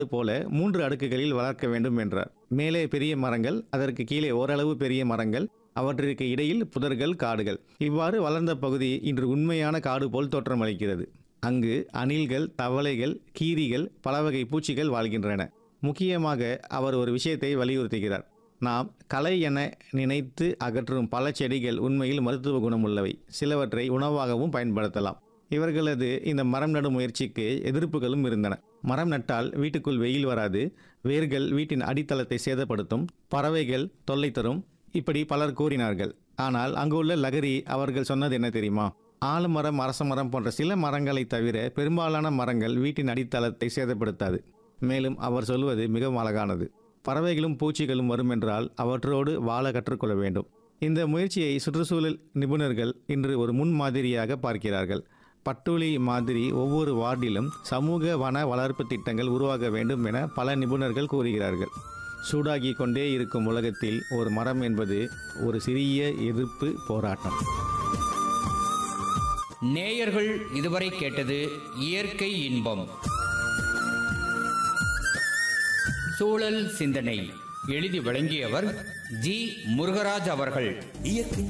போல மூன்று அடுக்குகளில் வளர்க்க வேண்டும் என்றார் மேலே பெரிய மரங்கள் அதற்கு கீழே ஓரளவு பெரிய மரங்கள் அவற்றிற்கு இடையில் புதர்கள் காடுகள் இவ்வாறு வளர்ந்த பகுதி இன்று உண்மையான காடு போல் தோற்றமளிக்கிறது அங்கு அணில்கள் தவளைகள் கீரிகள் பல வகை பூச்சிகள் வாழ்கின்றன முக்கியமாக அவர் ஒரு விஷயத்தை வலியுறுத்துகிறார் நாம் கலை என நினைத்து அகற்றும் பல செடிகள் உண்மையில் மருத்துவ குணமுள்ளவை சிலவற்றை உணவாகவும் பயன்படுத்தலாம் இவர்களது இந்த மரம் நடும் முயற்சிக்கு எதிர்ப்புகளும் இருந்தன மரம் நட்டால் வீட்டுக்குள் வெயில் வராது வேர்கள் வீட்டின் அடித்தளத்தை சேதப்படுத்தும் பறவைகள் தொல்லை தரும் இப்படி பலர் கூறினார்கள் ஆனால் அங்குள்ள லகரி அவர்கள் சொன்னது என்ன தெரியுமா ஆலமரம் அரசமரம் போன்ற சில மரங்களை தவிர பெரும்பாலான மரங்கள் வீட்டின் அடித்தளத்தை சேதப்படுத்தாது மேலும் அவர் சொல்வது மிகவும் அழகானது பறவைகளும் பூச்சிகளும் வரும் என்றால் அவற்றோடு வாழ கற்றுக்கொள்ள வேண்டும் இந்த முயற்சியை சுற்றுச்சூழல் நிபுணர்கள் இன்று ஒரு முன்மாதிரியாக பார்க்கிறார்கள் பட்டுளி மாதிரி ஒவ்வொரு வார்டிலும் சமூக வன வளர்ப்பு திட்டங்கள் உருவாக வேண்டும் என பல நிபுணர்கள் கூறுகிறார்கள் சூடாகி கொண்டே இருக்கும் உலகத்தில் ஒரு மரம் என்பது ஒரு சிறிய எதிர்ப்பு போராட்டம் நேயர்கள் இதுவரை கேட்டது இயற்கை இன்பம் சூழல் சிந்தனை எழுதி வழங்கியவர் ஜி முருகராஜ் அவர்கள் இயற்கை